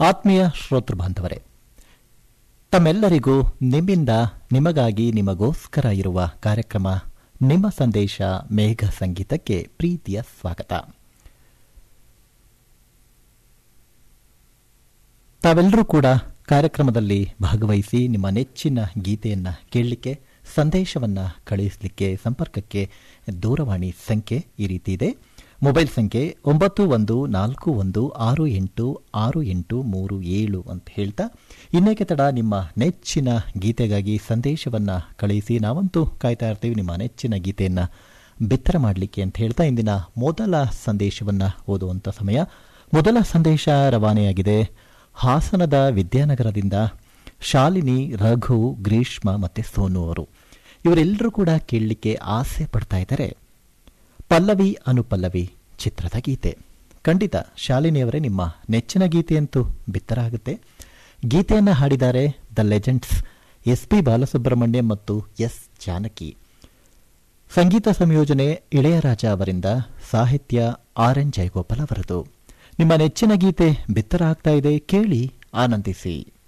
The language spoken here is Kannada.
ಆತ್ಮೀಯ ಶ್ರೋತೃ ಬಾಂಧವರೇ ತಮ್ಮೆಲ್ಲರಿಗೂ ನಿಮ್ಮಿಂದ ನಿಮಗಾಗಿ ನಿಮಗೋಸ್ಕರ ಇರುವ ಕಾರ್ಯಕ್ರಮ ನಿಮ್ಮ ಸಂದೇಶ ಮೇಘ ಸಂಗೀತಕ್ಕೆ ಪ್ರೀತಿಯ ಸ್ವಾಗತ ತಾವೆಲ್ಲರೂ ಕೂಡ ಕಾರ್ಯಕ್ರಮದಲ್ಲಿ ಭಾಗವಹಿಸಿ ನಿಮ್ಮ ನೆಚ್ಚಿನ ಗೀತೆಯನ್ನ ಕೇಳಲಿಕ್ಕೆ ಸಂದೇಶವನ್ನ ಕಳುಹಿಸಲಿಕ್ಕೆ ಸಂಪರ್ಕಕ್ಕೆ ದೂರವಾಣಿ ಸಂಖ್ಯೆ ಈ ರೀತಿ ಇದೆ ಮೊಬೈಲ್ ಸಂಖ್ಯೆ ಒಂಬತ್ತು ಒಂದು ನಾಲ್ಕು ಒಂದು ಆರು ಎಂಟು ಆರು ಎಂಟು ಮೂರು ಏಳು ಅಂತ ಹೇಳ್ತಾ ಇನ್ನೇಕೆ ತಡ ನಿಮ್ಮ ನೆಚ್ಚಿನ ಗೀತೆಗಾಗಿ ಸಂದೇಶವನ್ನ ಕಳುಹಿಸಿ ನಾವಂತೂ ಕಾಯ್ತಾ ಇರ್ತೀವಿ ನಿಮ್ಮ ನೆಚ್ಚಿನ ಗೀತೆಯನ್ನ ಬಿತ್ತರ ಮಾಡಲಿಕ್ಕೆ ಅಂತ ಹೇಳ್ತಾ ಇಂದಿನ ಮೊದಲ ಸಂದೇಶವನ್ನ ಓದುವಂತ ಸಮಯ ಮೊದಲ ಸಂದೇಶ ರವಾನೆಯಾಗಿದೆ ಹಾಸನದ ವಿದ್ಯಾನಗರದಿಂದ ಶಾಲಿನಿ ರಘು ಗ್ರೀಷ್ಮ ಮತ್ತೆ ಸೋನು ಅವರು ಇವರೆಲ್ಲರೂ ಕೂಡ ಕೇಳಲಿಕ್ಕೆ ಆಸೆ ಪಡ್ತಾ ಇದ್ದಾರೆ ಪಲ್ಲವಿ ಅನುಪಲ್ಲವಿ ಚಿತ್ರದ ಗೀತೆ ಖಂಡಿತ ಶಾಲಿನಿಯವರೇ ನಿಮ್ಮ ನೆಚ್ಚಿನ ಗೀತೆಯಂತೂ ಬಿತ್ತರ ಆಗುತ್ತೆ ಗೀತೆಯನ್ನು ಹಾಡಿದ್ದಾರೆ the legends S P Balasubrahmanya ಮತ್ತು ಎಸ್ ಜಾನಕಿ ಸಂಗೀತ ಸಂಯೋಜನೆ ಇಳೆಯರಾಜ ಅವರಿಂದ ಸಾಹಿತ್ಯ ಆರ್ ಎನ್ ಜಯಗೋಪಾಲ್ ಅವರದು ನಿಮ್ಮ ನೆಚ್ಚಿನ ಗೀತೆ ಬಿತ್ತರ ಆಗ್ತಾ ಇದೆ ಕೇಳಿ ಆನಂದಿಸಿ